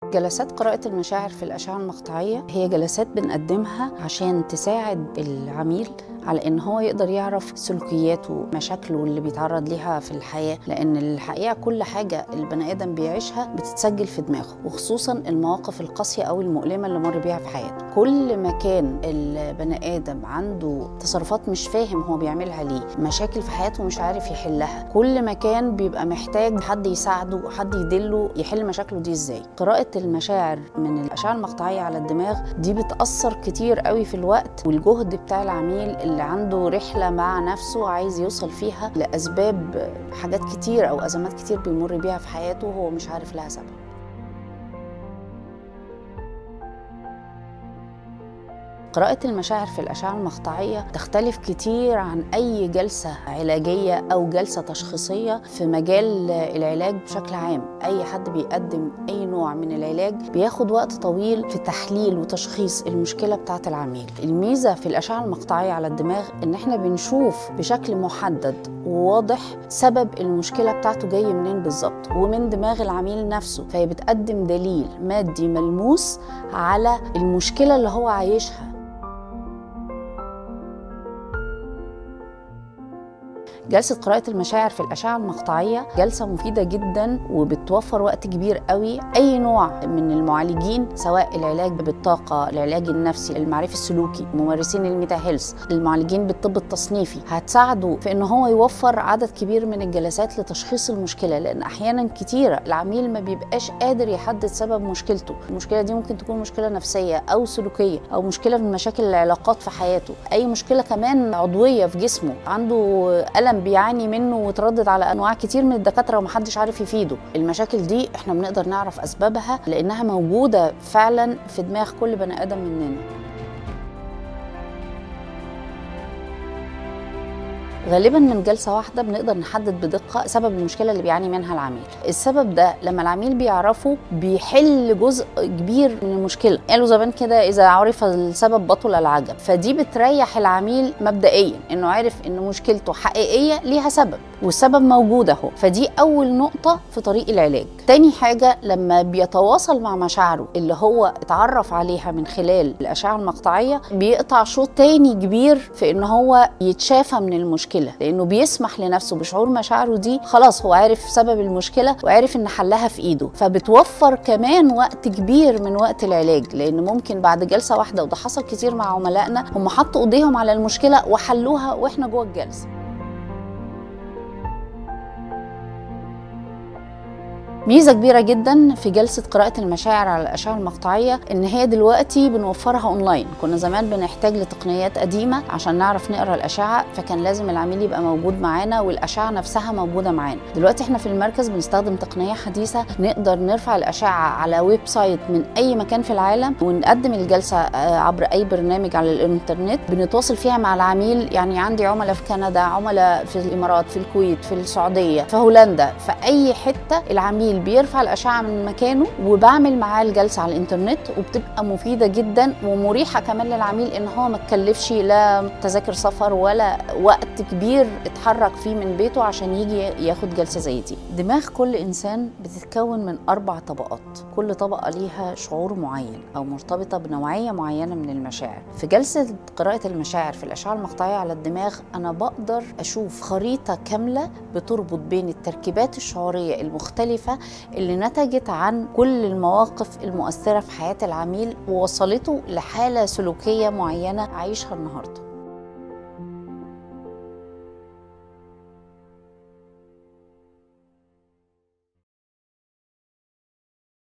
جلسات قراءة المشاعر في الأشعة المقطعية هي جلسات بنقدمها عشان تساعد العميل على ان هو يقدر يعرف سلوكياته مشاكله اللي بيتعرض ليها في الحياه لان الحقيقه كل حاجه البني ادم بيعيشها بتتسجل في دماغه وخصوصا المواقف القاسيه او المؤلمه اللي مر بيها في حياته كل ما كان البني ادم عنده تصرفات مش فاهم هو بيعملها ليه مشاكل في حياته مش عارف يحلها كل ما كان بيبقى محتاج حد يساعده حد يدله يحل مشاكله دي ازاي قراءه المشاعر من الاشعه المقطعيه على الدماغ دي بتاثر كتير قوي في الوقت والجهد بتاع العميل اللي عنده رحلة مع نفسه عايز يوصل فيها لأسباب حاجات كتير أو أزمات كتير بيمر بيها في حياته وهو مش عارف لها سبب قراءة المشاعر في الأشعة المقطعية تختلف كتير عن أي جلسة علاجية أو جلسة تشخيصية في مجال العلاج بشكل عام أي حد بيقدم أي نوع من العلاج بياخد وقت طويل في تحليل وتشخيص المشكلة بتاعة العميل الميزة في الأشعة المقطعية على الدماغ إن إحنا بنشوف بشكل محدد وواضح سبب المشكلة بتاعته جاي منين بالظبط ومن دماغ العميل نفسه فهي بتقدم دليل مادي ملموس على المشكلة اللي هو عايشها جلسة قراءة المشاعر في الأشعة المقطعية جلسة مفيدة جدا وبتوفر وقت كبير قوي أي نوع من المعالجين سواء العلاج بالطاقة العلاج النفسي المعرفي السلوكي ممارسين الميتا هيلث المعالجين بالطب التصنيفي هتساعده في ان هو يوفر عدد كبير من الجلسات لتشخيص المشكلة لأن أحيانا كتيرة العميل ما بيبقاش قادر يحدد سبب مشكلته المشكلة دي ممكن تكون مشكلة نفسية أو سلوكية أو مشكلة من مشاكل العلاقات في حياته أي مشكلة كمان عضوية في جسمه عنده ألم بيعاني منه وتردد على انواع كتير من الدكاتره ومحدش عارف يفيده المشاكل دي احنا بنقدر نعرف اسبابها لانها موجوده فعلا في دماغ كل بني ادم مننا غالبا من جلسه واحده بنقدر نحدد بدقه سبب المشكله اللي بيعاني منها العميل السبب ده لما العميل بيعرفه بيحل جزء كبير من المشكله قالوا زمان كده اذا عرف السبب بطل العجب فدي بتريح العميل مبدئيا انه عارف ان مشكلته حقيقيه ليها سبب والسبب موجود اهو فدي اول نقطه في طريق العلاج تاني حاجه لما بيتواصل مع مشاعره اللي هو اتعرف عليها من خلال الاشعه المقطعيه بيقطع شوط تاني كبير في ان هو يتشافى من المشكله المشكله لانه بيسمح لنفسه بشعور مشاعره دي خلاص هو عارف سبب المشكله وعارف ان حلها في ايده فبتوفر كمان وقت كبير من وقت العلاج لان ممكن بعد جلسه واحده وده حصل كتير مع عملائنا هم حطوا ايديهم على المشكله وحلوها واحنا جوه الجلسه ميزه كبيره جدا في جلسه قراءه المشاعر على الاشعه المقطعيه ان هي دلوقتي بنوفرها اونلاين كنا زمان بنحتاج لتقنيات قديمه عشان نعرف نقرا الاشعه فكان لازم العميل يبقى موجود معانا والاشعه نفسها موجوده معانا دلوقتي احنا في المركز بنستخدم تقنيه حديثه نقدر نرفع الاشعه على ويب سايت من اي مكان في العالم ونقدم الجلسه عبر اي برنامج على الانترنت بنتواصل فيها مع العميل يعني عندي عملاء في كندا عملاء في الامارات في الكويت في السعوديه في هولندا في اي حته العميل بيرفع الاشعه من مكانه وبعمل معاه الجلسه على الانترنت وبتبقى مفيده جدا ومريحه كمان للعميل ان هو ما تكلفش لا تذاكر سفر ولا وقت كبير اتحرك فيه من بيته عشان يجي ياخد جلسه زي دي دماغ كل انسان بتتكون من اربع طبقات كل طبقه ليها شعور معين او مرتبطه بنوعيه معينه من المشاعر في جلسه قراءه المشاعر في الاشعه المقطعيه على الدماغ انا بقدر اشوف خريطه كامله بتربط بين التركيبات الشعوريه المختلفه اللي نتجت عن كل المواقف المؤثرة في حياة العميل ووصلته لحالة سلوكية معينة عايشها النهارده